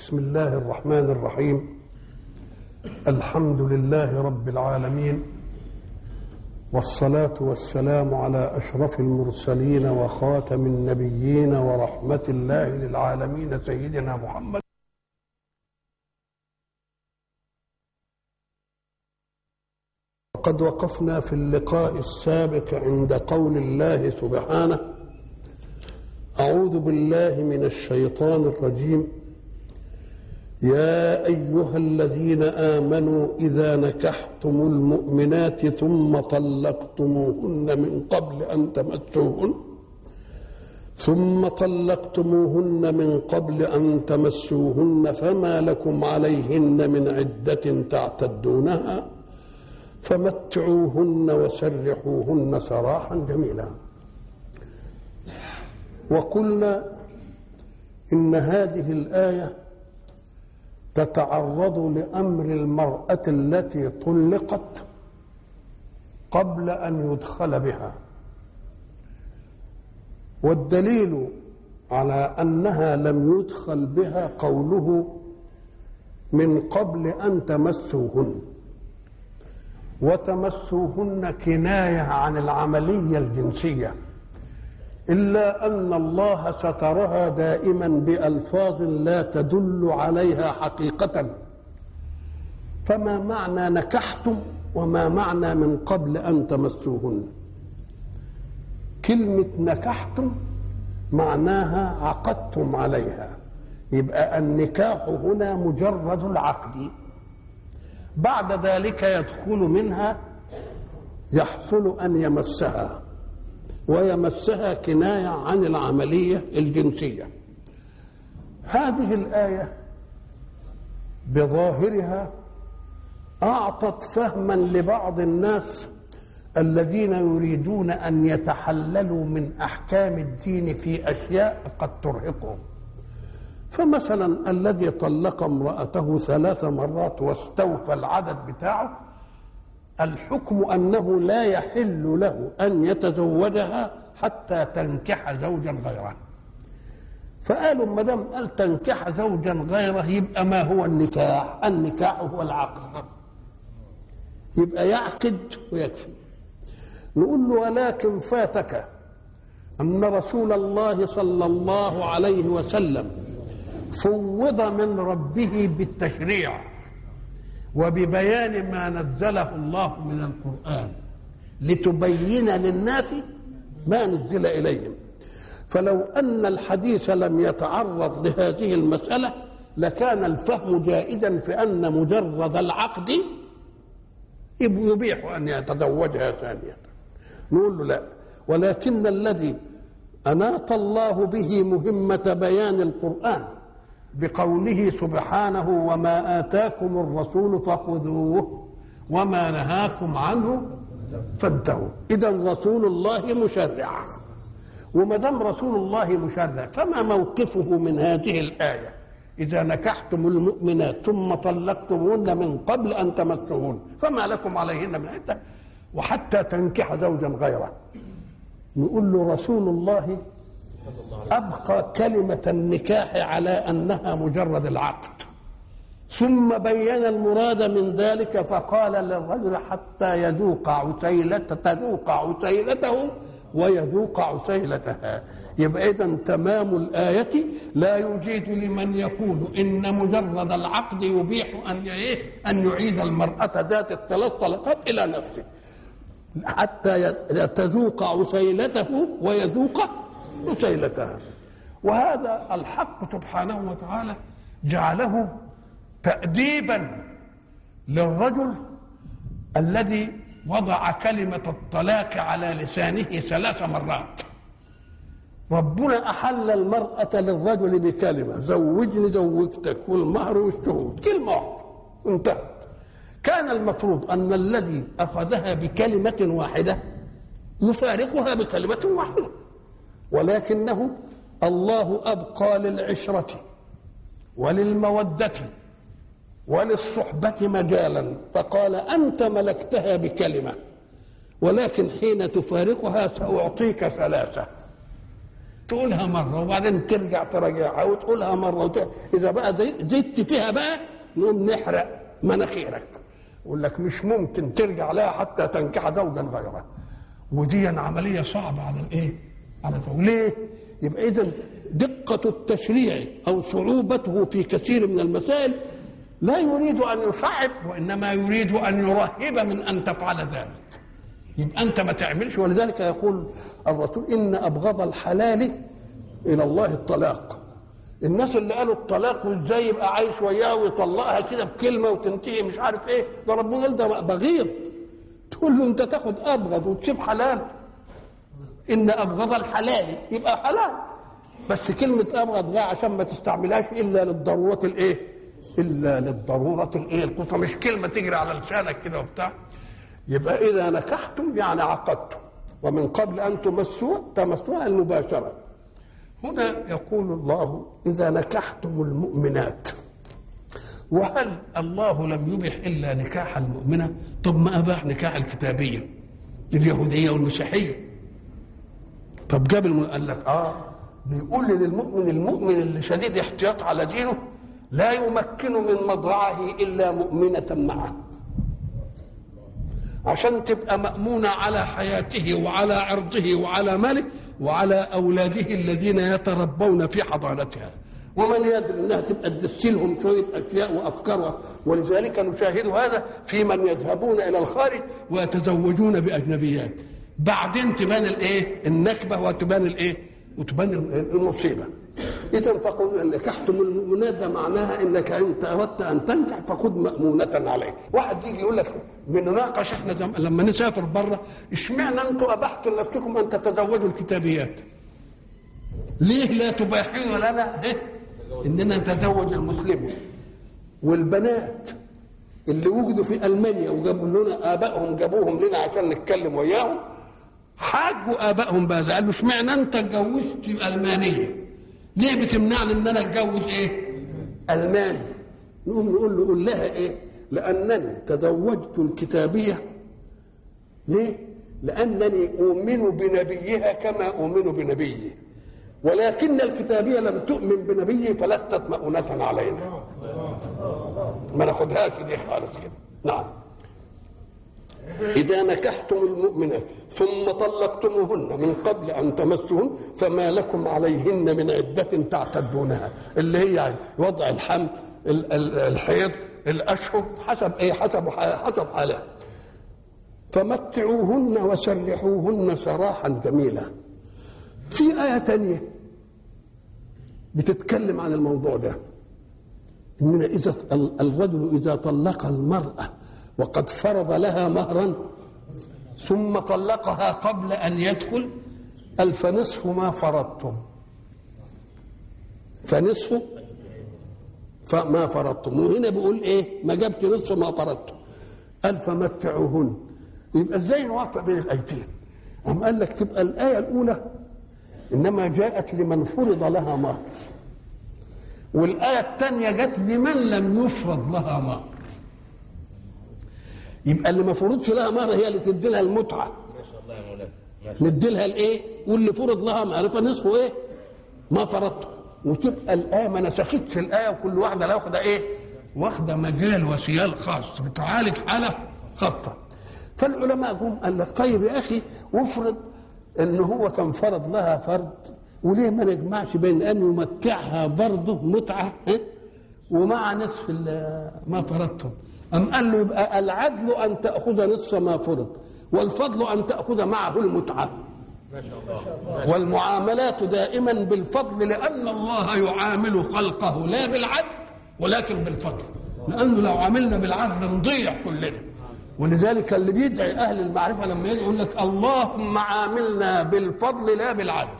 بسم الله الرحمن الرحيم الحمد لله رب العالمين والصلاة والسلام على أشرف المرسلين وخاتم النبيين ورحمة الله للعالمين سيدنا محمد وقد وقفنا في اللقاء السابق عند قول الله سبحانه أعوذ بالله من الشيطان الرجيم يا أيها الذين آمنوا إذا نكحتم المؤمنات ثم طلقتموهن من قبل أن تمسوهن ثم طلقتموهن من قبل أن تمسوهن فما لكم عليهن من عدة تعتدونها فمتعوهن وسرحوهن سراحا جميلا وقلنا إن هذه الآية تتعرض لامر المراه التي طلقت قبل ان يدخل بها والدليل على انها لم يدخل بها قوله من قبل ان تمسوهن وتمسوهن كنايه عن العمليه الجنسيه إلا أن الله سترها دائما بألفاظ لا تدل عليها حقيقة فما معنى نكحتم وما معنى من قبل أن تمسوهن كلمة نكحتم معناها عقدتم عليها يبقى النكاح هنا مجرد العقد بعد ذلك يدخل منها يحصل أن يمسها ويمسها كناية عن العملية الجنسية هذه الآية بظاهرها أعطت فهما لبعض الناس الذين يريدون أن يتحللوا من أحكام الدين في أشياء قد ترهقهم فمثلا الذي طلق امرأته ثلاث مرات واستوفى العدد بتاعه الحكم انه لا يحل له ان يتزوجها حتى تنكح زوجا غيره فقالوا ما دام قال تنكح زوجا غيره يبقى ما هو النكاح؟ النكاح هو العقد يبقى يعقد ويكفي نقول له ولكن فاتك ان رسول الله صلى الله عليه وسلم فوض من ربه بالتشريع وببيان ما نزله الله من القرآن لتبين للناس ما نزل إليهم فلو أن الحديث لم يتعرض لهذه المسألة لكان الفهم جائدا في أن مجرد العقد يبيح أن يتزوجها ثانية نقول له لا ولكن الذي أناط الله به مهمة بيان القرآن بقوله سبحانه وما آتاكم الرسول فخذوه وما نهاكم عنه فانتهوا إذا رسول الله مشرع وما دام رسول الله مشرع فما موقفه من هذه الآية إذا نكحتم المؤمنات ثم طلقتموهن من قبل أن تمسوهن فما لكم عليهن من عدة وحتى تنكح زوجا غيره نقول له رسول الله أبقى كلمة النكاح على أنها مجرد العقد ثم بين المراد من ذلك فقال للرجل حتى يذوق عسيلة تذوق عسيلته ويذوق عسيلتها يبقى إذا تمام الآية لا يجيد لمن يقول إن مجرد العقد يبيح أن أن يعيد المرأة ذات الثلاث طلقات إلى نفسه حتى تذوق عسيلته ويذوق نسيلتها وهذا الحق سبحانه وتعالى جعله تأديبا للرجل الذي وضع كلمة الطلاق على لسانه ثلاث مرات ربنا أحل المرأة للرجل بكلمة زوجني زوجتك والمهر والشهود كلمة واحدة انتهت كان المفروض أن الذي أخذها بكلمة واحدة يفارقها بكلمة واحدة ولكنه الله ابقى للعشره وللموده وللصحبه مجالا فقال انت ملكتها بكلمه ولكن حين تفارقها ساعطيك ثلاثه تقولها مره وبعدين ترجع تراجعها وتقولها مره وت... اذا بقى زدت فيها بقى نقوم نحرق مناخيرك يقول لك مش ممكن ترجع لها حتى تنكح زوجا غيره ودي عمليه صعبه على الايه؟ على الزوج ليه؟ يبقى اذا دقه التشريع او صعوبته في كثير من المسائل لا يريد ان يصعب وانما يريد ان يرهب من ان تفعل ذلك يبقى انت ما تعملش ولذلك يقول الرسول ان ابغض الحلال الى الله الطلاق الناس اللي قالوا الطلاق وازاي يبقى عايش وياها ويطلقها كده بكلمه وتنتهي مش عارف ايه ده ربنا قال ده بغيض تقول له انت تاخد ابغض وتسيب حلال ان ابغض الحلال يبقى حلال بس كلمه ابغض جايه عشان ما تستعملهاش الا للضروره الايه الا للضروره الايه القصوى مش كلمه تجري على لسانك كده وبتاع يبقى اذا نكحتم يعني عقدتم ومن قبل ان تمسوا تمسوها المباشره هنا يقول الله اذا نكحتم المؤمنات وهل الله لم يبح الا نكاح المؤمنه طب ما اباح نكاح الكتابيه اليهوديه والمسيحيه طب جاب الم... قال لك اه بيقول للمؤمن المؤمن اللي شديد احتياط على دينه لا يمكن من مضرعه الا مؤمنه معه عشان تبقى مأمونة على حياته وعلى عرضه وعلى ماله وعلى أولاده الذين يتربون في حضانتها ومن يدري انها تبقى تدسلهم شويه اشياء وافكار ولذلك نشاهد هذا في من يذهبون الى الخارج ويتزوجون باجنبيات بعدين تبان الايه النكبه وتبان الايه وتبان المصيبه اذا فقل ان نكحتم المؤمنات ده معناها انك انت اردت ان تنكح فخذ مامونه عليك واحد يجي يقول لك بنناقش احنا زم... لما نسافر بره اشمعنى انتم ابحتم لنفسكم ان تتزوجوا الكتابيات ليه لا تباحون لنا إيه؟ اننا نتزوج المسلمين والبنات اللي وجدوا في المانيا وجابوا لنا ابائهم جابوهم لنا عشان نتكلم وياهم حاجوا ابائهم بهذا قالوا اشمعنى انت اتجوزت المانيه ليه بتمنعني ان انا اتجوز ايه الماني نقوم نقول له قول لها ايه لانني تزوجت الكتابيه ليه لانني اؤمن بنبيها كما اؤمن بنبيي ولكن الكتابيه لم تؤمن بنبيه فلست مؤونة علينا ما ناخدهاش دي خالص كده نعم إذا نكحتم المؤمنات ثم طلقتموهن من قبل أن تمسهن فما لكم عليهن من عدة تعتدونها اللي هي وضع الحمل الحيض الأشهر حسب إيه حسب حسب حالها فمتعوهن وسرحوهن سراحا جميلا في آية تانية بتتكلم عن الموضوع ده إن إذا الرجل إذا طلق المرأة وقد فرض لها مهرا ثم طلقها قبل ان يدخل قال فنصف ما فرضتم فنصف فما فرضتم وهنا بيقول ايه ما جابش نصف ما فرضتم قال فمتعوهن يبقى ازاي نوفق بين الايتين أم قال لك تبقى الآية الأولى إنما جاءت لمن فرض لها مهر والآية الثانية جت لمن لم يفرض لها مهر يبقى اللي ما فرضش لها مهر هي اللي تدي لها المتعه ما شاء الله يا مولانا ندي لها الايه واللي فرض لها معرفه نصفه ايه ما فرضته وتبقى الايه ما نسختش الايه وكل واحده واخده ايه واخده مجال وسيال خاص بتعالج حاله خاصه فالعلماء جم قال لك طيب يا اخي وافرض ان هو كان فرض لها فرض وليه ما نجمعش بين ان يمتعها برضه متعه ها؟ ومع نصف ما فرضتم أم قال له يبقى العدل أن تأخذ نصف ما فرض والفضل أن تأخذ معه المتعة ما شاء الله والمعاملات دائما بالفضل لأن الله يعامل خلقه لا بالعدل ولكن بالفضل لأنه لو عملنا بالعدل نضيع كلنا ولذلك اللي بيدعي أهل المعرفة لما يدعي يقول لك اللهم عاملنا بالفضل لا بالعدل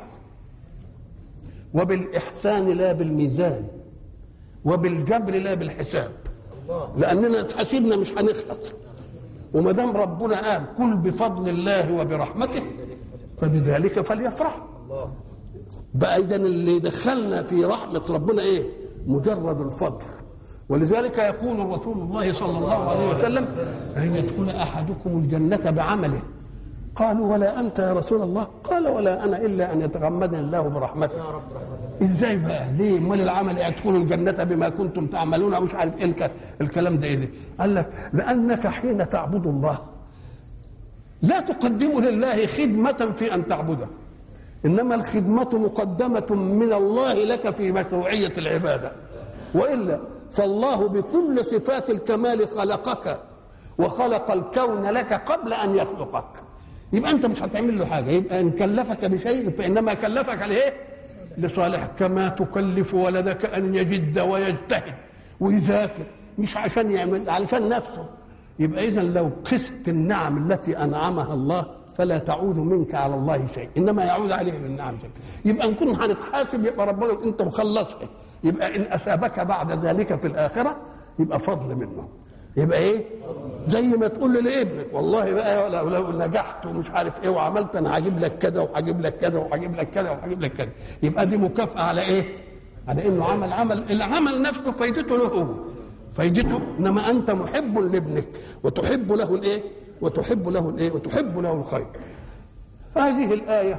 وبالإحسان لا بالميزان وبالجبر لا بالحساب لاننا اتحاسبنا مش هنخلص وما دام ربنا قال كل بفضل الله وبرحمته فبذلك فليفرح بقى اذا اللي دخلنا في رحمه ربنا ايه مجرد الفضل ولذلك يقول رسول الله صلى الله عليه وسلم ان يدخل احدكم الجنه بعمله قالوا ولا انت يا رسول الله قال ولا انا الا ان يتغمدني الله برحمته يا رب رحمتك ازاي بقى ليه امال العمل يدخلوا الجنه بما كنتم تعملون مش عارف ايه الك- الكلام ده ايه ده قال لك لانك حين تعبد الله لا تقدم لله خدمه في ان تعبده انما الخدمه مقدمه من الله لك في مشروعيه العباده والا فالله بكل صفات الكمال خلقك وخلق الكون لك قبل ان يخلقك يبقى انت مش هتعمل له حاجه يبقى ان كلفك بشيء فانما كلفك لايه لصالحك كما تكلف ولدك ان يجد ويجتهد ويذاكر مش عشان يعمل علشان نفسه يبقى اذا لو قست النعم التي انعمها الله فلا تعود منك على الله شيء انما يعود عليه بالنعم شيء يبقى ان كنا هنتحاسب يبقى ربنا انت مخلصها يبقى ان اثابك بعد ذلك في الاخره يبقى فضل منه يبقى ايه زي ما تقول لابنك والله بقى لو, لو نجحت ومش عارف ايه وعملت انا هجيب لك كذا وهجيب لك كذا وهجيب لك كذا وهجيب لك كذا يبقى دي مكافاه على ايه على انه عمل عمل العمل نفسه فايدته له هو فايدته انما انت محب لابنك وتحب له الايه وتحب له الايه وتحب له الخير هذه الايه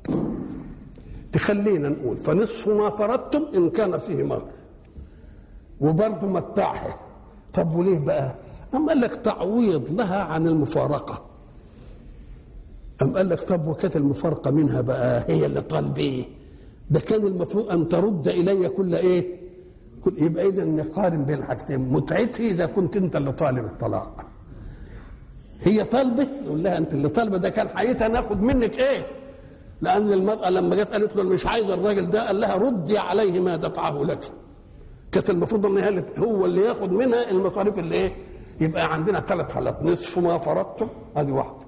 تخلينا نقول فنصف ما فرضتم ان كان فيه مهر وبرضه متعها طب وليه بقى أم قال لك تعويض لها عن المفارقة أم قال لك طب وكانت المفارقة منها بقى هي اللي طالبة إيه ده كان المفروض أن ترد إلي كل إيه كل يبقى إذا نقارن بين الحاجتين متعتي إذا كنت أنت اللي طالب الطلاق هي طالبة يقول لها أنت اللي طالبة ده كان حقيقة ناخد منك إيه لأن المرأة لما جت قالت له أنا مش عايز الراجل ده قال لها ردي عليه ما دفعه لك كانت المفروض ان هي اللي- هو اللي ياخد منها المصاريف اللي ايه يبقى عندنا ثلاث حالات نصف ما فرضتم ادي واحده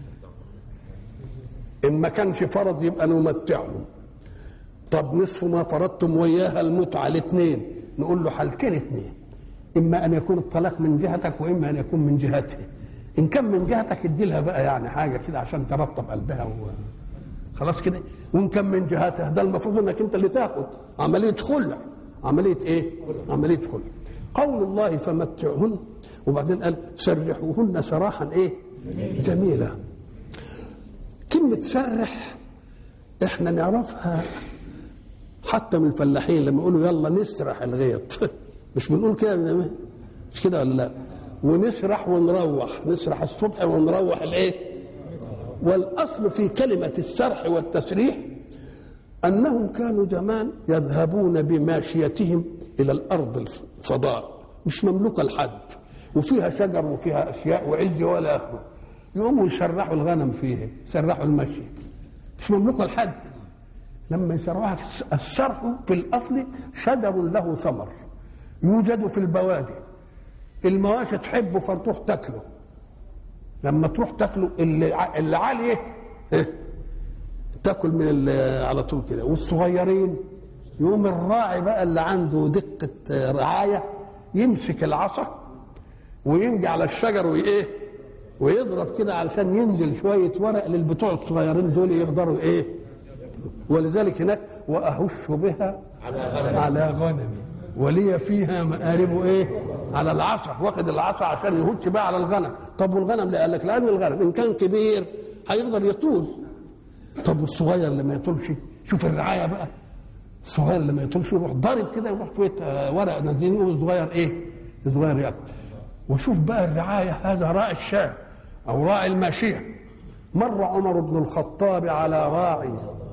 ان ما كانش فرض يبقى نمتعهم طب نصف ما فرضتم وياها المتعه الاثنين نقول له حالتين اثنين اما ان يكون الطلاق من جهتك واما ان يكون من جهته ان كان من جهتك ادي لها بقى يعني حاجه كده عشان ترطب قلبها و... خلاص كده وان كان من جهتها ده المفروض انك انت اللي تاخد عمليه خلع عمليه ايه عمليه خلع قول الله فمتعهن وبعدين قال سرحوهن سراحا ايه جميلا كلمه سرح احنا نعرفها حتى من الفلاحين لما يقولوا يلا نسرح الغيط مش بنقول كده مش كده ولا لا ونسرح ونروح نسرح الصبح ونروح الايه والاصل في كلمه السرح والتسريح انهم كانوا زمان يذهبون بماشيتهم الى الارض الفضاء مش مملوكه لحد وفيها شجر وفيها اشياء وعز ولا اخره يقوموا يسرحوا الغنم فيها يسرحوا المشي مش مملوكه لحد لما يسرحها السرح في الاصل شجر له ثمر يوجد في البوادي المواشي تحبه فتروح تاكله لما تروح تاكله اللي ع- اللي عاليه تاكل من ال- على طول كده والصغيرين يقوم الراعي بقى اللي عنده دقه آه، رعايه يمسك العصا ويمجي على الشجر وايه ويضرب كده علشان ينزل شويه ورق للبتوع الصغيرين دول يقدروا ايه ولذلك هناك واهش بها على غنم على غنم ولي فيها مآرب ايه على العصا واخد العصا عشان يهش بقى على الغنم طب والغنم لا قال لك لان الغنم ان كان كبير هيقدر يطول طب والصغير لما يطولش شوف الرعايه بقى الصغير لما يطولش يروح ضارب كده يروح شويه آه، ورق نازلين يقول الصغير ايه الصغير ياكل وشوف بقى الرعايه هذا راعي الشاة او راعي الماشيه مر عمر بن الخطاب على راعي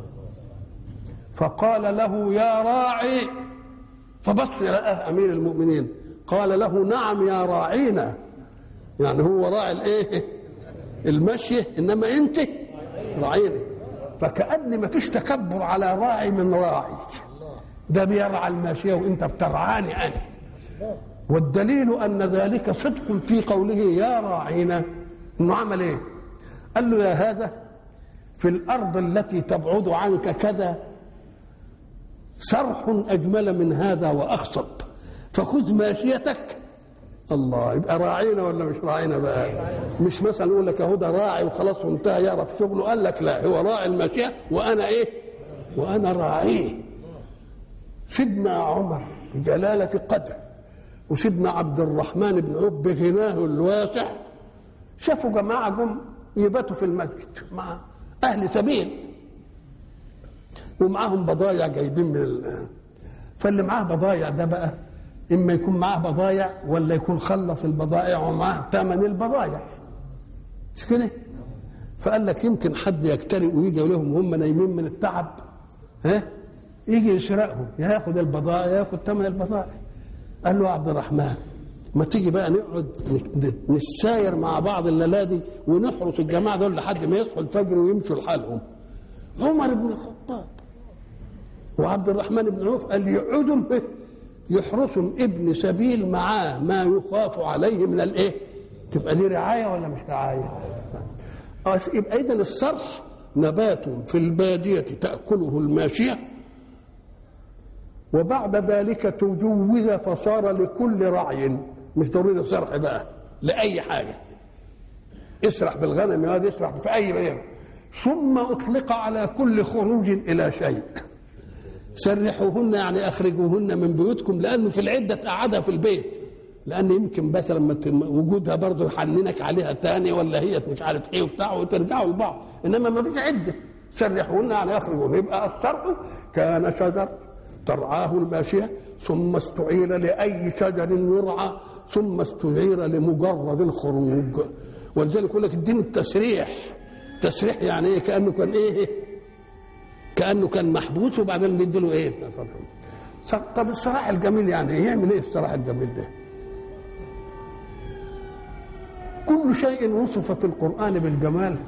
فقال له يا راعي فبص لقاه امير المؤمنين قال له نعم يا راعينا يعني هو راعي الايه المشي انما انت راعينا فكأن ما فيش تكبر على راعي من راعي ده بيرعى الماشيه وانت بترعاني انا والدليل ان ذلك صدق في قوله يا راعينا انه عمل ايه قال له يا هذا في الارض التي تبعد عنك كذا سرح اجمل من هذا واخصب فخذ ماشيتك الله يبقى راعينا ولا مش راعينا بقى مش مثلا يقول لك اهو ده راعي وخلاص وانتهى يعرف شغله قال لك لا هو راعي الماشيه وانا ايه وانا راعيه سيدنا عمر بجلاله قدر وسيدنا عبد الرحمن بن عوف بغناه الواسع شافوا جماعه جم يباتوا في المسجد مع اهل سبيل ومعاهم بضايع جايبين من ال... فاللي معاه بضايع ده بقى اما يكون معاه بضايع ولا يكون خلص البضائع ومعاه ثمن البضايع مش كده فقال لك يمكن حد يجترئ ويجي لهم وهم نايمين من التعب ها يجي يسرقهم ياخد البضائع ياخد ثمن البضائع قال له يا عبد الرحمن ما تيجي بقى نقعد نساير مع بعض الليله دي ونحرس الجماعه دول لحد ما يصحوا الفجر ويمشوا لحالهم عمر بن الخطاب وعبد الرحمن بن عوف قال يقعدوا يحرسهم ابن سبيل معاه ما يخاف عليه من الايه؟ تبقى دي رعايه ولا مش رعايه؟ يبقى اذا الصرح نبات في الباديه تاكله الماشيه وبعد ذلك تجوز فصار لكل رعي مش ضروري صرح بقى لاي حاجه اسرح بالغنم يا واد اسرح في اي غير ثم اطلق على كل خروج الى شيء سرحوهن يعني اخرجوهن من بيوتكم لانه في العده تقعدها في البيت لان يمكن مثلا وجودها برضه يحننك عليها تاني ولا هي مش عارف ايه وبتاع وترجعوا لبعض انما ما فيش عده سرحوهن يعني اخرجوهن يبقى الصرح كان شجر ترعاه الماشيه ثم استعير لاي شجر يرعى ثم استعير لمجرد الخروج ولذلك يقول لك الدين التسريح تسريح يعني ايه كانه كان ايه كانه كان محبوس وبعدين بيديله ايه طب الصراح الجميل يعني ايه يعمل ايه الصراح الجميل ده كل شيء وصف في القران بالجمال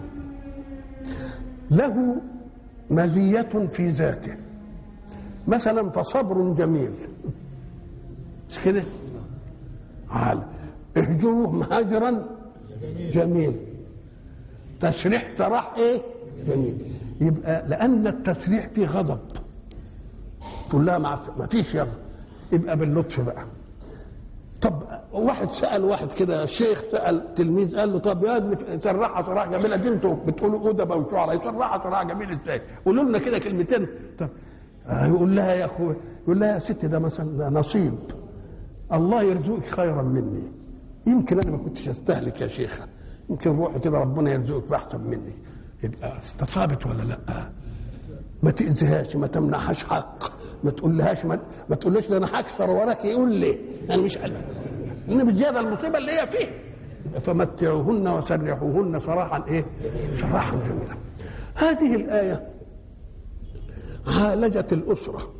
له مزيه في ذاته مثلا فصبر جميل مش كده عال اهجروه هجرا جميل تسريح سراح ايه جميل يبقى لان التسريح فيه غضب تقول لها ما فيش يلا يبقى باللطف بقى طب واحد سال واحد كده شيخ سال تلميذ قال له طب يا ابني سرحها سراح جميله دي انتوا بتقولوا ادباء وشعراء يسرحها سراح جميل ازاي؟ قولوا لنا كده كلمتين طب يقول لها يا اخوي يقول لها يا ست ده مثلا نصيب الله يرزقك خيرا مني يمكن انا ما كنتش استهلك يا شيخه يمكن روحي كده ربنا يرزقك باحسن مني يبقى استصابت ولا لا ما تاذيهاش ما تمنعهاش حق ما تقولهاش ما, ما تقولهاش ده انا هكسر وراك يقول لي انا مش عارف ان بزياده المصيبه اللي هي فيه فمتعوهن وسرحوهن سراحا ايه؟ سراحا جميلا هذه الايه عالجت الاسره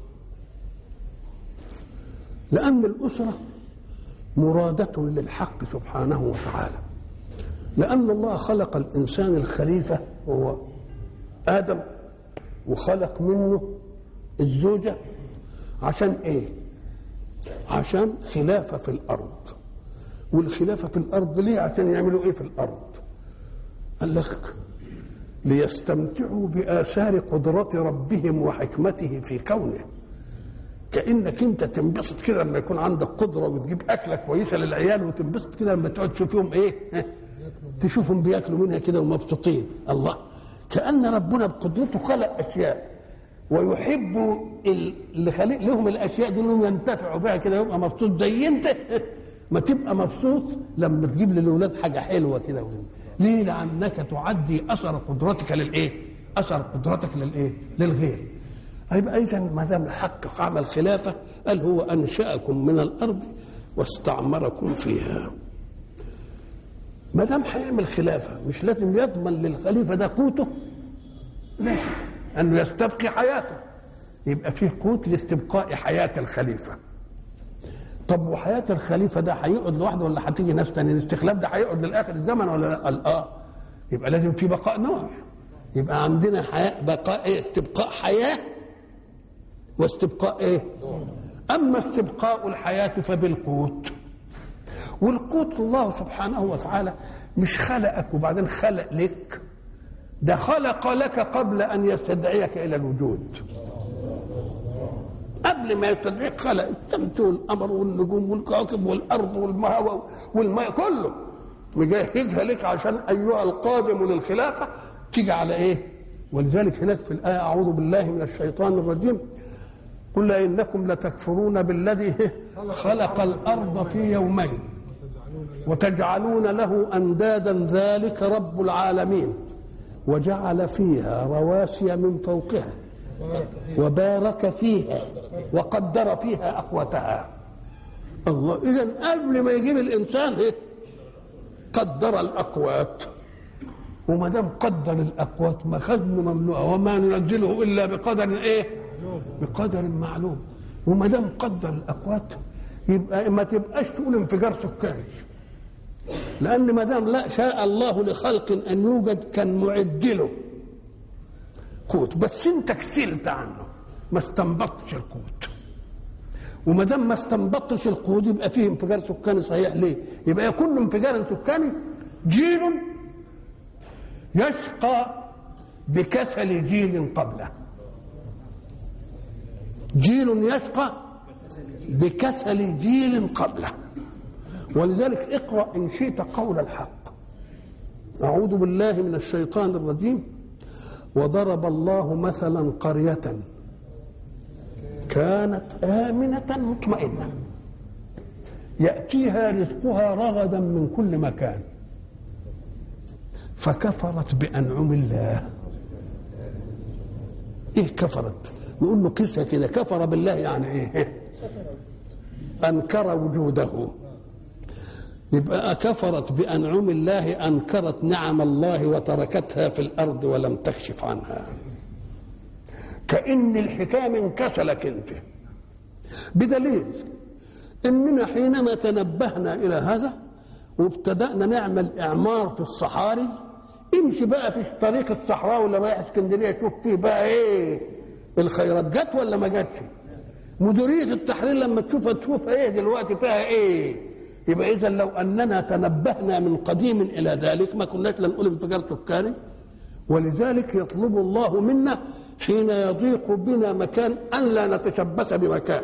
لان الاسره مراده للحق سبحانه وتعالى لأن الله خلق الإنسان الخليفة هو آدم وخلق منه الزوجة عشان إيه؟ عشان خلافة في الأرض والخلافة في الأرض ليه؟ عشان يعملوا إيه في الأرض؟ قال لك ليستمتعوا بآثار قدرة ربهم وحكمته في كونه كانك انت تنبسط كده لما يكون عندك قدره وتجيب اكله كويسه للعيال وتنبسط كده لما تقعد تشوف فيهم ايه تشوفهم بياكلوا منها كده ومبسوطين الله كان ربنا بقدرته خلق اشياء ويحب اللي خلق لهم الاشياء دي انهم ينتفعوا بها كده يبقى مبسوط زي انت ما تبقى مبسوط لما تجيب للاولاد حاجه حلوه كده ليه لانك تعدي اثر قدرتك للايه اثر قدرتك للايه للغير يبقى اذا ما دام الحق عمل خلافه قال هو انشاكم من الارض واستعمركم فيها ما دام هيعمل خلافه مش لازم يضمن للخليفه ده قوته لا انه يستبقي حياته يبقى فيه قوت لاستبقاء حياه الخليفه طب وحياه الخليفه ده هيقعد لوحده ولا هتيجي ناس تاني الاستخلاف ده هيقعد للاخر الزمن ولا لا؟ قال اه يبقى لازم في بقاء نوع يبقى عندنا حياة بقاء إيه؟ استبقاء حياه واستبقاء ايه اما استبقاء الحياه فبالقوت والقوت الله سبحانه وتعالى مش خلقك وبعدين خلق لك ده خلق لك قبل ان يستدعيك الى الوجود قبل ما يستدعيك خلق الشمس والقمر والنجوم والكواكب والارض والهواء والماء كله مجهزها لك عشان ايها القادم للخلافه تيجي على ايه ولذلك هناك في الايه اعوذ بالله من الشيطان الرجيم قل انكم لتكفرون بالذي خلق الارض في يومين وتجعلون له اندادا ذلك رب العالمين وجعل فيها رواسي من فوقها وبارك فيها وقدر فيها اقواتها الله اذا قبل ما يجيب الانسان ايه قدر الاقوات وما دام قدر الاقوات ما خزن ممنوعه وما ننزله الا بقدر ايه بقدر معلوم وما دام قدر الاقوات يبقى ما تبقاش تقول انفجار سكاني لان ما دام لا شاء الله لخلق ان يوجد كان معد له قوت بس انت كسلت عنه ما استنبطتش القوت وما دام ما استنبطتش القوت يبقى فيه انفجار سكاني صحيح ليه؟ يبقى كل انفجار سكاني جيل يشقى بكسل جيل قبله جيل يشقى بكسل جيل قبله ولذلك اقرا ان شئت قول الحق اعوذ بالله من الشيطان الرجيم وضرب الله مثلا قريه كانت امنه مطمئنه ياتيها رزقها رغدا من كل مكان فكفرت بانعم الله ايه كفرت نقول له قصه كده كفر بالله يعني ايه انكر وجوده يبقى كفرت بانعم الله انكرت نعم الله وتركتها في الارض ولم تكشف عنها كان الحكايه من كسلك انت بدليل اننا حينما تنبهنا الى هذا وابتدانا نعمل اعمار في الصحاري امشي بقى في طريق الصحراء ولا رايح اسكندريه شوف فيه بقى ايه الخيرات جت ولا ما جاتش مديريه التحرير لما تشوفها تشوفها ايه دلوقتي فيها ايه يبقى اذا لو اننا تنبهنا من قديم الى ذلك ما كناش لنقول انفجار سكاني ولذلك يطلب الله منا حين يضيق بنا مكان ان لا نتشبث بمكان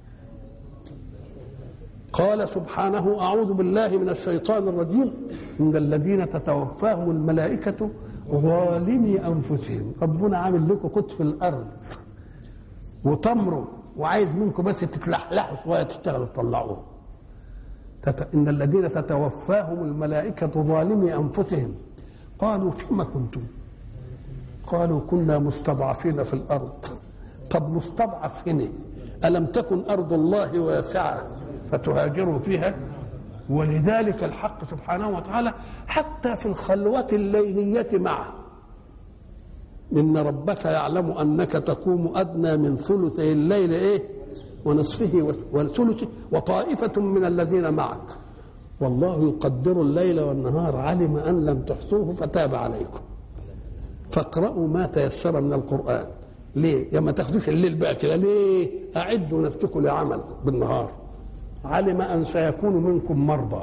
قال سبحانه اعوذ بالله من الشيطان الرجيم ان الذين تتوفاهم الملائكه ظالمي انفسهم ربنا عامل لكم قط في الارض وتمروا وعايز منكم بس تتلحلحوا شويه تشتغلوا تطلعوه ان الذين تتوفاهم الملائكه ظالمي انفسهم قالوا فيما كنتم قالوا كنا مستضعفين في الارض طب مستضعف هنا الم تكن ارض الله واسعه فتهاجروا فيها ولذلك الحق سبحانه وتعالى حتى في الخلوة الليلية معه إن ربك يعلم أنك تقوم أدنى من ثلثي الليل إيه ونصفه وثلثه وطائفة من الذين معك والله يقدر الليل والنهار علم أن لم تحصوه فتاب عليكم فاقرأوا ما تيسر من القرآن ليه؟ يا ما تاخدوش الليل بقى كده ليه؟ أعدوا نفسكم لعمل بالنهار علم ان سيكون منكم مرضى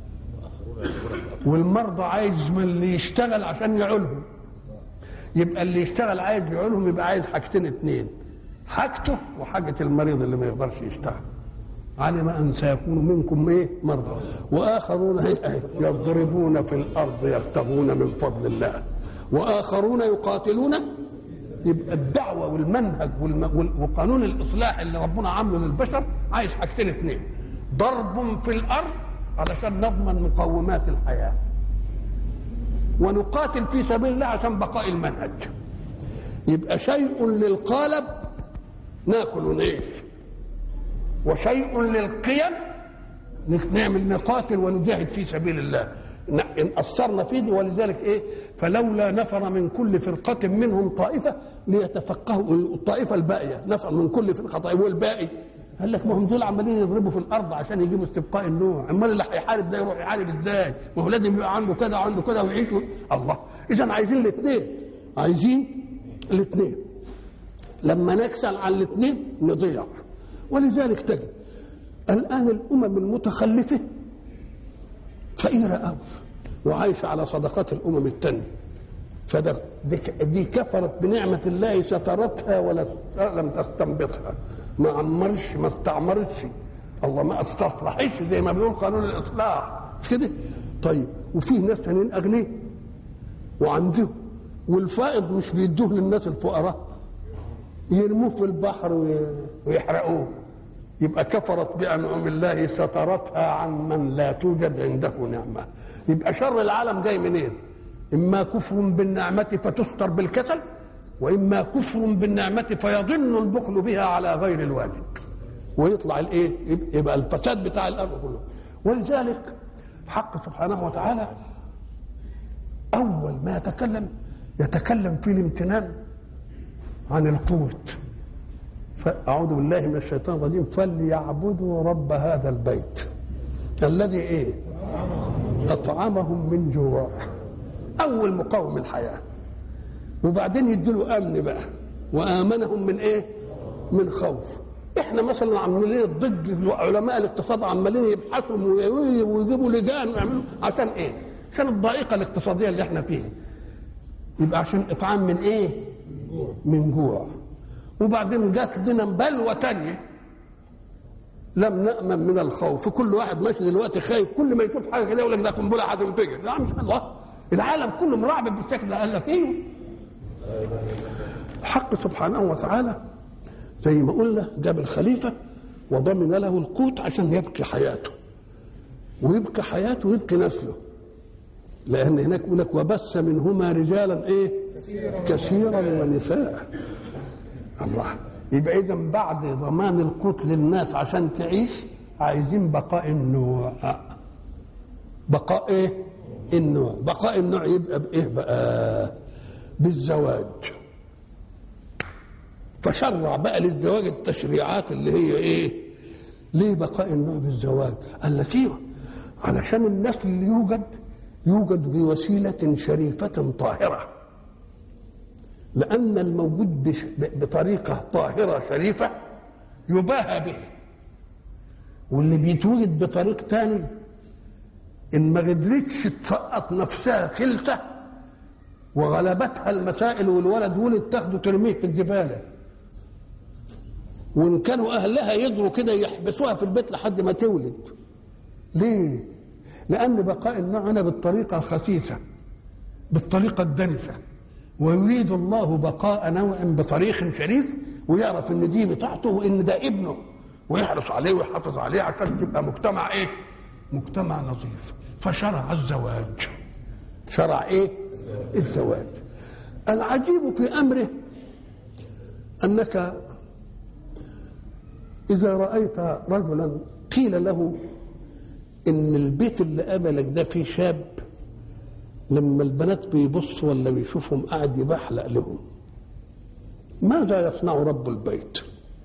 والمرضى عايز من اللي يشتغل عشان يعولهم يبقى اللي يشتغل عايز يعولهم يبقى عايز حاجتين اتنين حاجته وحاجة المريض اللي ما يقدرش يشتغل علم ان سيكون منكم ايه مرضى واخرون يضربون في الارض يبتغون من فضل الله واخرون يقاتلون يبقى الدعوه والمنهج والم... وقانون الاصلاح اللي ربنا عامله للبشر عايز حاجتين اثنين ضرب في الارض علشان نضمن مقومات الحياه ونقاتل في سبيل الله عشان بقاء المنهج يبقى شيء للقالب ناكل ونعيش وشيء للقيم نعمل نقاتل ونجاهد في سبيل الله ان اثرنا فيه دي ولذلك ايه فلولا نفر من كل فرقه منهم طائفه ليتفقهوا الطائفه الباقيه نفر من كل فرقه طائفه والباقي قال لك ما هم دول عمالين يضربوا في الارض عشان يجيبوا استبقاء النوع امال اللي هيحارب ده يروح يحارب ازاي ما هو لازم يبقى عنده كذا وعنده كذا ويعيش الله اذا عايزين الاثنين عايزين الاثنين لما نكسل على الاثنين نضيع ولذلك تجد الان الامم المتخلفه فقيرة قوي وعايشة على صدقات الأمم التانية فده دي كفرت بنعمة الله سترتها ولا لم تستنبطها ما عمرش ما استعمرتش الله ما استصلحش زي ما بيقول قانون الإصلاح مش كده؟ طيب وفيه ناس تانيين أغنياء وعندهم والفائض مش بيدوه للناس الفقراء يرموه في البحر ويحرقوه يبقى كفرت بانعم الله سترتها عن من لا توجد عنده نعمه يبقى شر العالم جاي منين اما كفر بالنعمه فتستر بالكسل واما كفر بالنعمه فيضن البخل بها على غير الواجب ويطلع الايه يبقى الفساد بتاع الامر كله ولذلك الحق سبحانه وتعالى اول ما يتكلم يتكلم في الامتنان عن القوت فأعوذ بالله من الشيطان الرجيم فليعبدوا رب هذا البيت الذي ايه أطعمهم من جوع أول مقاوم الحياة وبعدين يديله أمن بقى وآمنهم من ايه من خوف احنا مثلا عمالين ضد علماء الاقتصاد عمالين يبحثوا ويجيبوا لجان ويعملوا عشان ايه؟ عشان الضائقه الاقتصاديه اللي احنا فيها. يبقى عشان اطعام من ايه؟ من جوع. وبعدين جات لنا بلوى تانية لم نأمن من الخوف كل واحد ماشي دلوقتي خايف كل ما يشوف حاجه كده يقول لك ده قنبله هتنفجر لا مش الله العالم كله مرعب بالشكل ده قال لك ايوه الحق سبحانه وتعالى زي ما قلنا جاب الخليفه وضمن له القوت عشان يبقي حياته ويبقي حياته ويبقي نسله لان هناك يقول لك وبث منهما رجالا ايه كثيرا ونساء الله يبقى اذا بعد ضمان القوت للناس عشان تعيش عايزين بقاء النوع بقاء ايه النوع بقاء النوع يبقى بايه بقى بالزواج فشرع بقى للزواج التشريعات اللي هي ايه ليه بقاء النوع بالزواج قال لك ايوه علشان النسل اللي يوجد يوجد بوسيله شريفه طاهره لأن الموجود بش- بطريقة طاهرة شريفة يباهى به واللي بيتوجد بطريق تاني إن ما قدرتش تسقط نفسها خلته وغلبتها المسائل والولد ولد تاخده ترميه في الزبالة وإن كانوا أهلها يدروا كده يحبسوها في البيت لحد ما تولد ليه؟ لأن بقاء النوع هنا بالطريقة الخسيسة بالطريقة الدنسة ويريد الله بقاء نوع بطريق شريف ويعرف ان دي بتاعته وان ده ابنه ويحرص عليه ويحافظ عليه عشان تبقى مجتمع ايه؟ مجتمع نظيف فشرع الزواج شرع ايه؟ الزواج العجيب في امره انك اذا رايت رجلا قيل له ان البيت اللي قبلك ده فيه شاب لما البنات بيبصوا ولا بيشوفهم قاعد يبحلق لهم ماذا يصنع رب البيت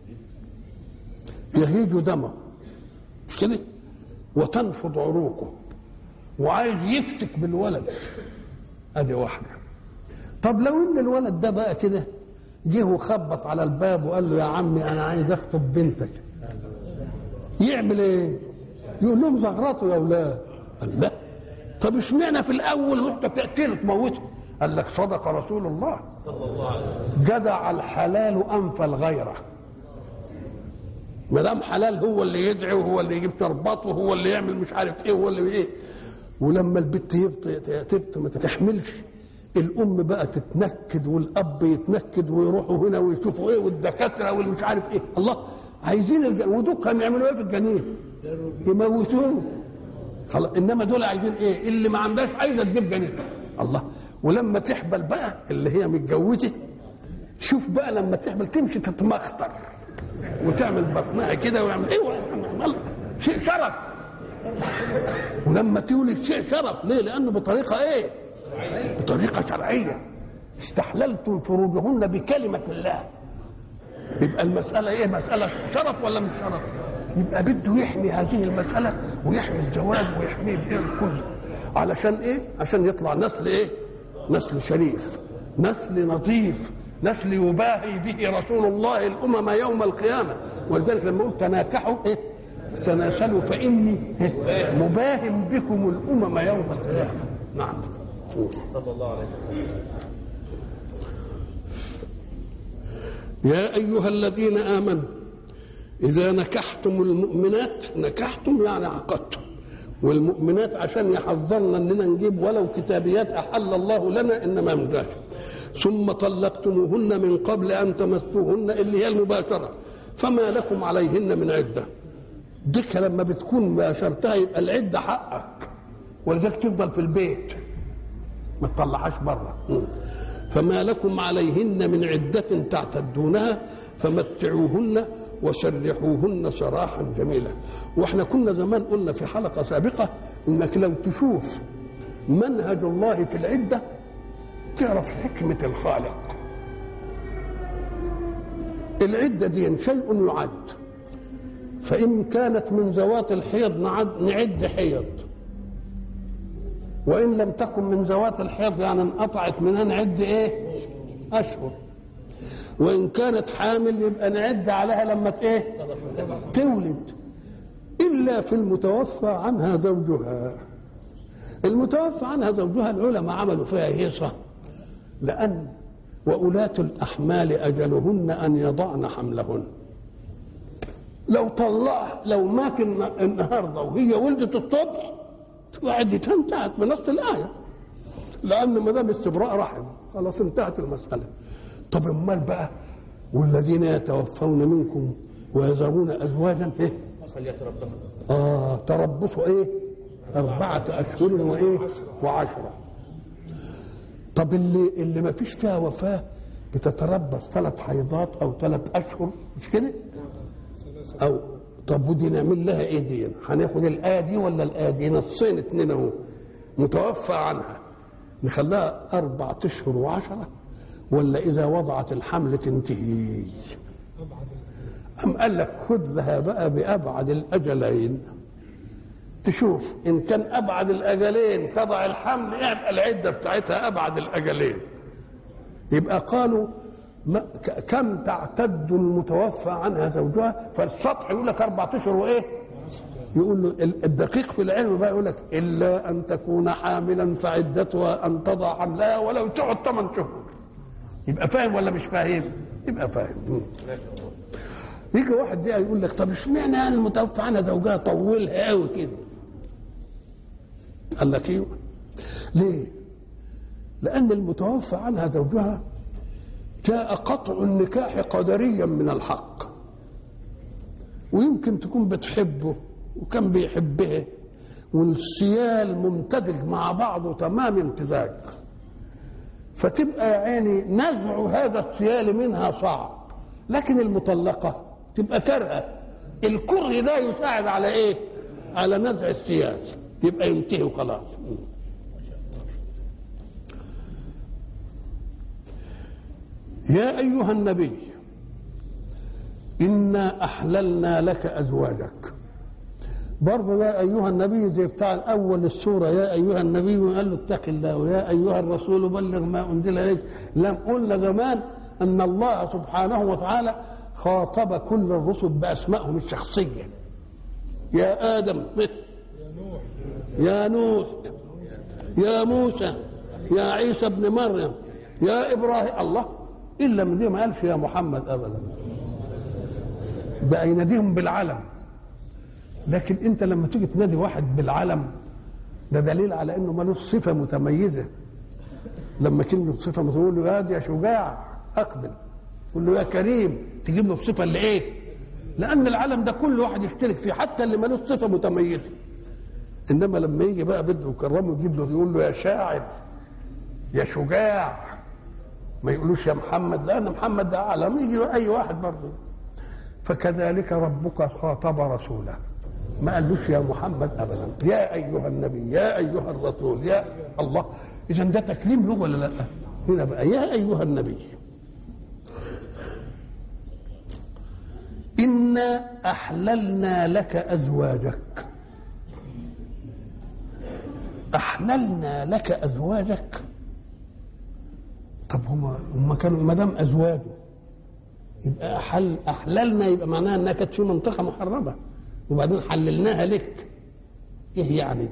يهيج دمه مش كده وتنفض عروقه وعايز يفتك بالولد ادي واحده طب لو ان الولد ده بقى كده جه وخبط على الباب وقال له يا عمي انا عايز اخطب بنتك يعمل ايه يقول لهم زغرطوا يا اولاد قال لا طب اشمعنى في الاول وانت تقتله تموته قال لك صدق رسول الله جدع الحلال انفى الغيره ما دام حلال هو اللي يدعي وهو اللي يجيب شربات وهو اللي يعمل مش عارف ايه وهو اللي ايه ولما البت يبط تبط ما تتحملش الام بقى تتنكد والاب يتنكد ويروحوا هنا ويشوفوا ايه والدكاتره والمش عارف ايه الله عايزين الجن... ودول كانوا يعملوا ايه في الجنين؟ يموتوه خلاص انما دول عايزين ايه؟ اللي ما عندهاش عايزه تجيب جنين الله ولما تحبل بقى اللي هي متجوزه شوف بقى لما تحبل تمشي تتمخطر وتعمل بطنها كده ويعمل ايه ويعمل شيء شرف ولما تولد شيء شرف ليه؟ لانه بطريقه ايه؟ بطريقه شرعيه استحللتم فروجهن بكلمه الله يبقى المساله ايه؟ مساله شرف ولا مش شرف؟ يبقى بده يحمي هذه المساله ويحمي الزواج ويحمي الايه الكل علشان ايه؟ عشان يطلع نسل ايه؟ نسل شريف نسل نظيف نسل يباهي به رسول الله الامم يوم القيامه ولذلك لما قلت تناكحوا ايه؟ تناسلوا فاني إيه؟ مباهم بكم الامم يوم القيامه نعم صلى الله عليه وسلم يا ايها الذين امنوا اذا نكحتم المؤمنات نكحتم يعني عقدتم والمؤمنات عشان يحذرنا اننا نجيب ولو كتابيات احل الله لنا انما مدافع ثم طلقتموهن من قبل ان تمسوهن اللي هي المباشره فما لكم عليهن من عده ديك لما بتكون باشرتها يبقى العده حقك ولذلك تفضل في البيت ما تطلعهاش بره فما لكم عليهن من عدة تعتدونها فمتعوهن وسرحوهن سراحا جميلا واحنا كنا زمان قلنا في حلقة سابقة انك لو تشوف منهج الله في العدة تعرف حكمة الخالق العدة دي شيء يعد فإن كانت من ذوات الحيض نعد نعد حيض وإن لم تكن من ذوات الحيض يعني انقطعت منها نعد إيه؟ أشهر وإن كانت حامل يبقى نعد عليها لما إيه؟ تولد إلا في المتوفى عنها زوجها المتوفى عنها زوجها العلماء عملوا فيها هيصة لأن وأولاة الأحمال أجلهن أن يضعن حملهن لو طلع لو مات النهارده وهي ولدت الصبح وعدتها انتهت بنص الآية لأن ما دام استبراء رحم خلاص انتهت المسألة طب امال بقى والذين يتوفون منكم ويذرون أزواجا إيه؟ فليتربصوا آه تربصوا إيه؟ أربعة أشهر وإيه؟ وعشرة طب اللي اللي ما فيش فيها وفاة بتتربص ثلاث حيضات أو ثلاث أشهر مش كده؟ أو طب ودي نعمل لها إيه دي؟ هناخد الآية دي ولا الآية دي؟ نصين اتنين أهو متوفى عنها نخليها أربعة أشهر وعشرة ولا إذا وضعت الحمل تنتهي؟ أم قال لك خذ لها بقى بأبعد الأجلين تشوف إن كان أبعد الأجلين تضع الحمل يبقى العدة بتاعتها أبعد الأجلين يبقى قالوا ما ك- كم تعتد المتوفى عنها زوجها فالسطح يقول لك أربعة أشهر وإيه؟ يقول له ال- الدقيق في العلم بقى يقول لك إلا أن تكون حاملا فعدتها أن تضع حملها ولو تقعد ثمان شهور يبقى فاهم ولا مش فاهم؟ يبقى فاهم مم. يجي واحد دي يقول لك طب اشمعنى يعني المتوفى عنها زوجها طولها قوي كده قال لك ايوه ليه لان المتوفى عنها زوجها جاء قطع النكاح قدريا من الحق ويمكن تكون بتحبه وكان بيحبها والسيال ممتزج مع بعضه تمام امتزاج فتبقى يا عيني نزع هذا السيال منها صعب لكن المطلقة تبقى كرهة الكره ده يساعد على ايه على نزع السيال يبقى ينتهي وخلاص يا أيها النبي إنا أحللنا لك أزواجك برضه يا أيها النبي زي بتاع الأول السورة يا أيها النبي قال له اتق الله ويا أيها الرسول بلغ ما أنزل إليك لم قلنا زمان أن الله سبحانه وتعالى خاطب كل الرسل بأسمائهم الشخصية يا آدم يا نوح يا موسى يا عيسى ابن مريم يا إبراهيم الله إلا من دي ما قالش يا محمد أبدا بقى يناديهم بالعلم لكن انت لما تيجي تنادي واحد بالعلم ده دليل على انه ملوش صفه متميزه لما كلمه صفه متميزه تقول له يا دي يا شجاع اقبل تقول له يا كريم تجيب له الصفه اللي ايه لان العلم ده كل واحد يشترك فيه حتى اللي ملوش صفه متميزه انما لما يجي بقى بده يكرمه يجيب له يقول له يا شاعر يا شجاع ما يقولوش يا محمد لان محمد ده علم يجي اي واحد برضه فكذلك ربك خاطب رسوله ما قالوش يا محمد ابدا يا ايها النبي يا ايها الرسول يا الله اذا ده تكريم له ولا لا هنا بقى يا ايها النبي انا احللنا لك ازواجك احللنا لك ازواجك طب هما هما كانوا ما دام ازواجه يبقى أحل احللنا يبقى معناها انها كانت في منطقه محرمه وبعدين حللناها لك ايه يعني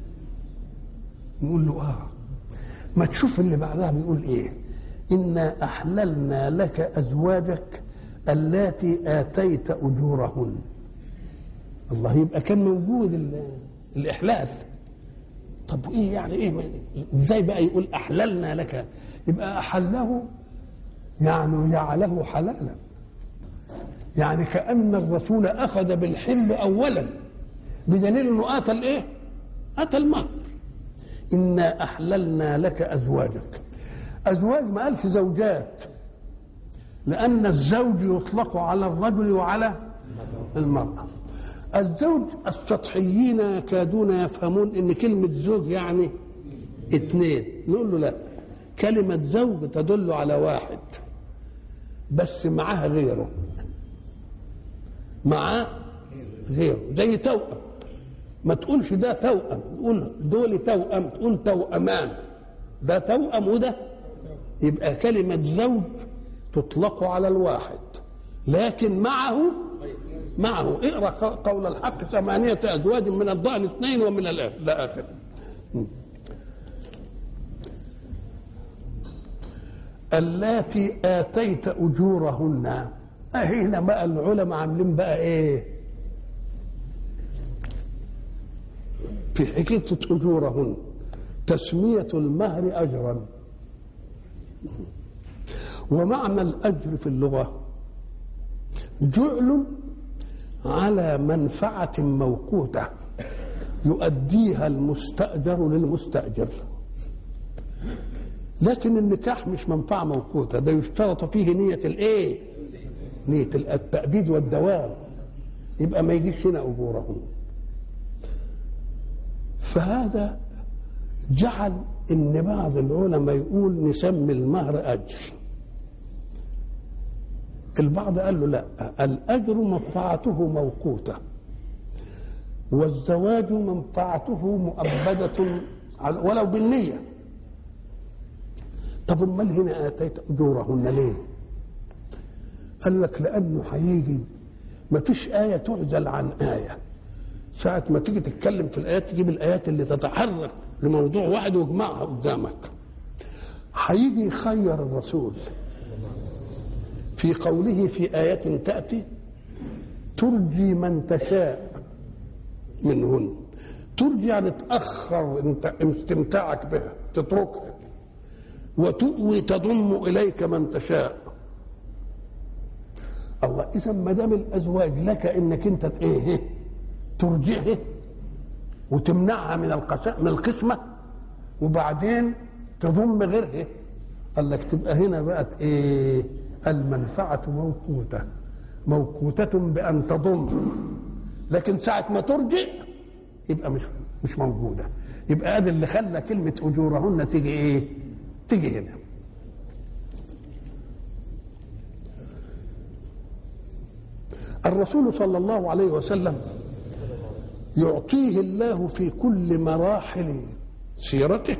نقول له اه ما تشوف اللي بعدها بيقول ايه انا احللنا لك ازواجك اللاتي اتيت اجورهن الله يبقى كان موجود ال- الاحلال طب ايه يعني ايه ازاي بقى يقول احللنا لك يبقى احله يعني جعله حلالا يعني كأن الرسول أخذ بالحل أولا بدليل أنه آتى الإيه؟ آتى المهر إنا أحللنا لك أزواجك أزواج ما قالش زوجات لأن الزوج يطلق على الرجل وعلى المرأة الزوج السطحيين يكادون يفهمون ان كلمة زوج يعني اثنين نقول له لا كلمة زوج تدل على واحد بس معاها غيره معاه غيره زي توأم ما تقولش ده توأم تقول دول توأم تقول توأمان ده توأم وده يبقى كلمة زوج تطلق على الواحد لكن معه معه اقرا قول الحق ثمانية أزواج من الضأن اثنين ومن الآخر اللاتي آتيت أجورهن هنا بقى العلماء عاملين بقى إيه في حكاية أجورهن تسمية المهر أجرا ومعنى الأجر في اللغة جعل على منفعة موقوتة يؤديها المستأجر للمستأجر لكن النكاح مش منفعة موقوتة ده يشترط فيه نية الايه نية التأبيد والدوام يبقى ما يجيش هنا أجورهم فهذا جعل ان بعض العلماء يقول نسمي المهر اجر البعض قال له لا الاجر منفعته موقوته والزواج منفعته مؤبده ولو بالنيه طب امال هنا اتيت اجورهن ليه قال لك لانه هيجي ما فيش ايه تعزل عن ايه ساعة ما تيجي تتكلم في الآيات تجيب الآيات اللي تتحرك لموضوع واحد ويجمعها قدامك هيجي يخير الرسول في قوله في آية تأتي ترجي من تشاء منهن ترجي يعني تأخر انت استمتاعك بها تتركها وتؤوي تضم إليك من تشاء الله إذا ما دام الأزواج لك إنك أنت إيه ترجعه وتمنعها من القساء من القسمة وبعدين تضم غيرها قال لك تبقى هنا بقت ايه المنفعة موقوتة موقوتة بأن تضم لكن ساعة ما ترجع يبقى مش مش موجودة يبقى هذا اللي خلى كلمة أجورهن تيجي إيه؟ تيجي هنا الرسول صلى الله عليه وسلم يعطيه الله في كل مراحل سيرته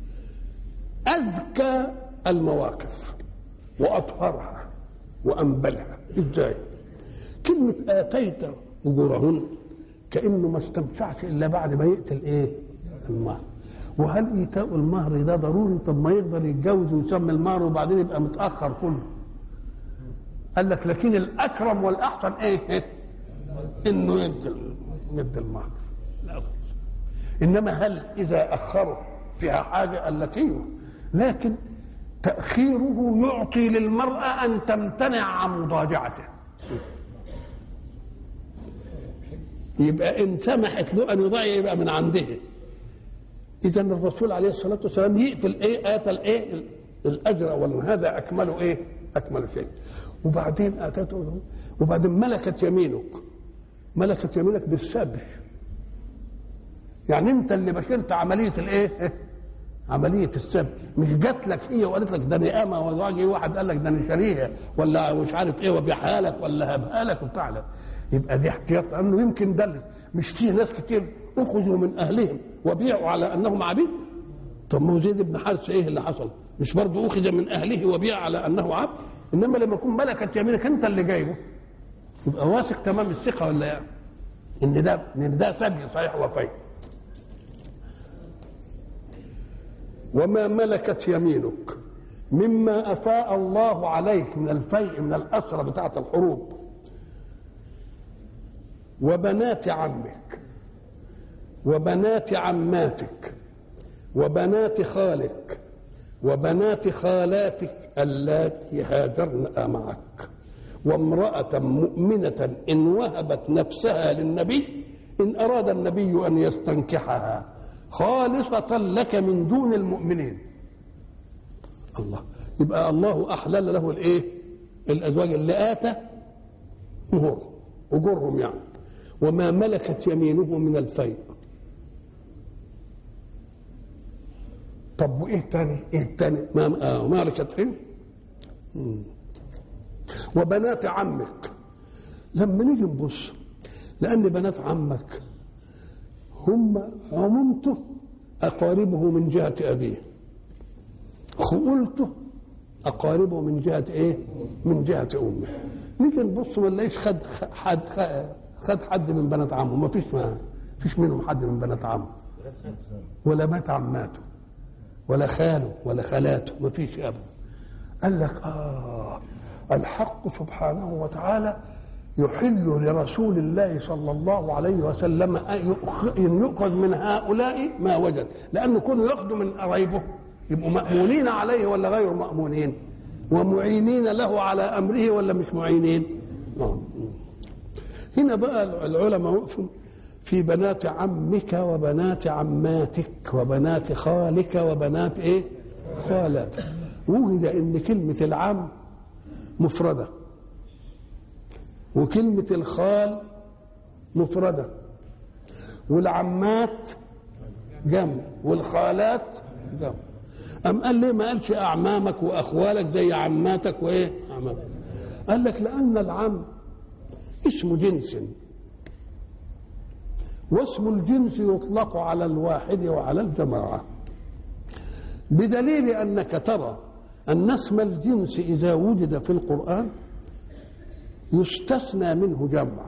أذكى المواقف وأطهرها وأنبلها إزاي؟ كلمة آتيت أجورهن كأنه ما استمتعش إلا بعد ما يقتل إيه؟ المهر وهل إيتاء المهر ده ضروري؟ طب ما يقدر يتجوز ويسمي المهر وبعدين يبقى متأخر كله قال لك لكن الأكرم والأحسن إيه؟ إنه يدي يدي المهر لا إنما هل إذا أخروا فيها حاجة قال لك أيوه لكن تأخيره يعطي للمرأة أن تمتنع عن مضاجعته يبقى إن سمحت له أن يضيع يبقى من عنده إذا الرسول عليه الصلاة والسلام يقفل إيه آتى الإيه الأجر وهذا أكمل إيه أكمل شيء وبعدين آتته وبعدين ملكت يمينك ملكت يمينك بالسبي يعني انت اللي بشرت عمليه الايه عمليه السبي مش جات لك هي وقالت لك ده انا امه ولا واحد قال لك ده انا شاريها ولا مش عارف ايه وبيعها لك ولا هبها لك وبتاع لك يبقى دي احتياط انه يمكن دلس مش في ناس كتير اخذوا من اهلهم وبيعوا على انهم عبيد طب ما هو زيد بن حارث ايه اللي حصل مش برضه اخذ من اهله وبيع على انه عبد انما لما يكون ملكت يمينك انت اللي جايبه يبقى واثق تمام الثقه ولا يعني ان ده ان ده سبي صحيح وفي وما ملكت يمينك مما افاء الله عليك من الفيء من الاسرى بتاعه الحروب وبنات عمك وبنات عماتك وبنات خالك وبنات خالاتك اللاتي هاجرن معك وامرأة مؤمنة إن وهبت نفسها للنبي إن أراد النبي أن يستنكحها خالصة لك من دون المؤمنين الله يبقى الله أحلل له الإيه الأزواج اللي آتى مهور أجورهم يعني وما ملكت يمينه من الفيء طب وايه الثاني؟ ايه الثاني؟ ما آه ملكت ايه؟ مم. وبنات عمك لما نيجي نبص لان بنات عمك هم عمومته اقاربه من جهه ابيه خؤولته اقاربه من جهه ايه؟ من جهه امه نيجي نبص ما نلاقيش خد حد خد حد من بنات عمه ما فيش ما فيش منهم حد من بنات عمه ولا بنات عماته ولا خاله ولا خالاته ما فيش ابدا قال لك اه الحق سبحانه وتعالى يحل لرسول الله صلى الله عليه وسلم ان يؤخذ من هؤلاء ما وجد لانه كانوا ياخذوا من قرايبه يبقوا مامونين عليه ولا غير مامونين ومعينين له على امره ولا مش معينين هنا بقى العلماء وقفوا في بنات عمك وبنات عماتك وبنات خالك وبنات ايه خالاتك وجد ان كلمه العم مفرده وكلمه الخال مفرده والعمات جمع والخالات جمع أم قال ليه ما قالش أعمامك وأخوالك زي عماتك وإيه أعمامك قال لك لأن العم اسم جنس واسم الجنس يطلق على الواحد وعلى الجماعة بدليل أنك ترى أن اسم الجنس إذا وجد في القرآن يستثنى منه جمع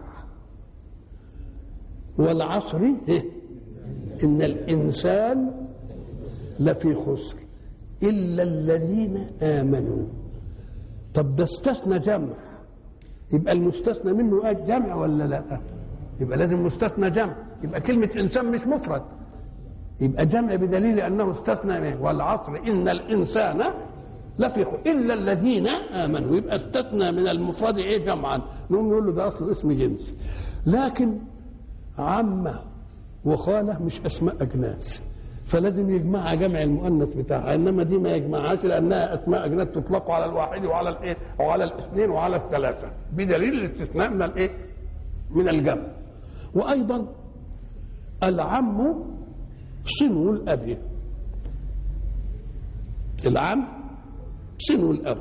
والعصر إيه؟ إن الإنسان لفي خسر إلا الذين آمنوا طب ده استثنى جمع يبقى المستثنى منه جمع ولا لا يبقى لازم مستثنى جمع يبقى كلمة إنسان مش مفرد يبقى جمع بدليل أنه استثنى والعصر إن الإنسان لفي خ... إلا الذين آمنوا يبقى استثنى من المفرد إيه جمعا نقوم نقول له ده أصله اسم جنس لكن عمة وخالة مش أسماء أجناس فلازم يجمعها جمع المؤنث بتاعها انما دي ما يجمعهاش لانها اسماء اجناس تطلق على الواحد وعلى الايه وعلى الاثنين وعلى الثلاثه بدليل الاستثناء من الايه من الجمع وايضا العم صنو الاب العم صنو الاب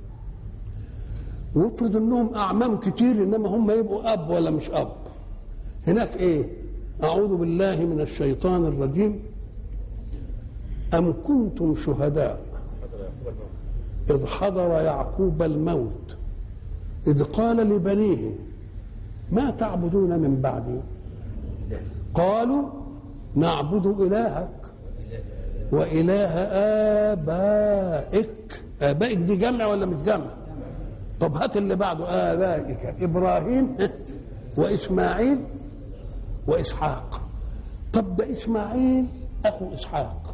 وافرض انهم اعمام كتير انما هم يبقوا اب ولا مش اب هناك ايه اعوذ بالله من الشيطان الرجيم أم كنتم شهداء إذ حضر يعقوب الموت إذ قال لبنيه ما تعبدون من بعدي قالوا نعبد إلهك وإله آبائك آبائك دي جمع ولا مش جمع طب هات اللي بعده آبائك إبراهيم وإسماعيل وإسحاق طب ده إسماعيل أخو إسحاق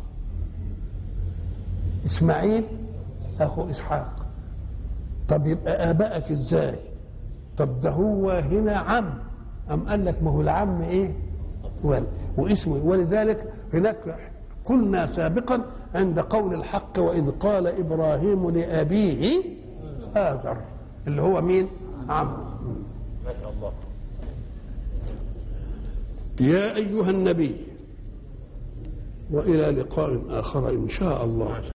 اسماعيل اخو اسحاق طب يبقى ابائك ازاي طب ده هو هنا عم ام قال لك ما هو العم ايه ولد واسمه ولذلك هناك قلنا سابقا عند قول الحق واذ قال ابراهيم لابيه آزر اللي هو مين عم ما شاء الله يا ايها النبي والى لقاء اخر ان شاء الله